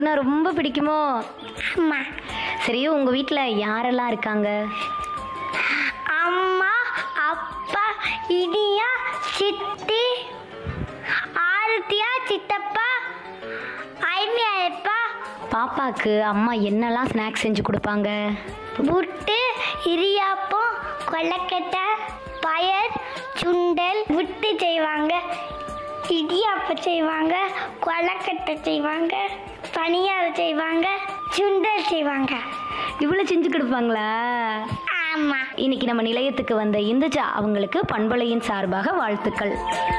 நான் ரொம்ப பிடிக்குமோ அம்மா சரி உங்க வீட்ல யாரெல்லாம் இருக்காங்க அம்மா அப்பா இனியா சித்தி ஆரத்தியா சித்தப்பா ஐமியா எப்பா பாப்பாக்கு அம்மா என்னெல்லாம் ஸ்நாக்ஸ் செஞ்சு கொடுப்பாங்க புட்டு இரியாப்பம் கொல்லக்கட்டை பயர் சுண்டல் புட்டு செய்வாங்க இடியாப்பம் செய்வாங்க கொல்லக்கட்டை செய்வாங்க பனியாரம் செய்வாங்க சுண்டல் செய்வாங்க இவ்வளோ செஞ்சு கொடுப்பாங்களா ஆமாம் இன்னைக்கு நம்ம நிலையத்துக்கு வந்த இந்துஜா அவங்களுக்கு பண்பலையின் சார்பாக வாழ்த்துக்கள்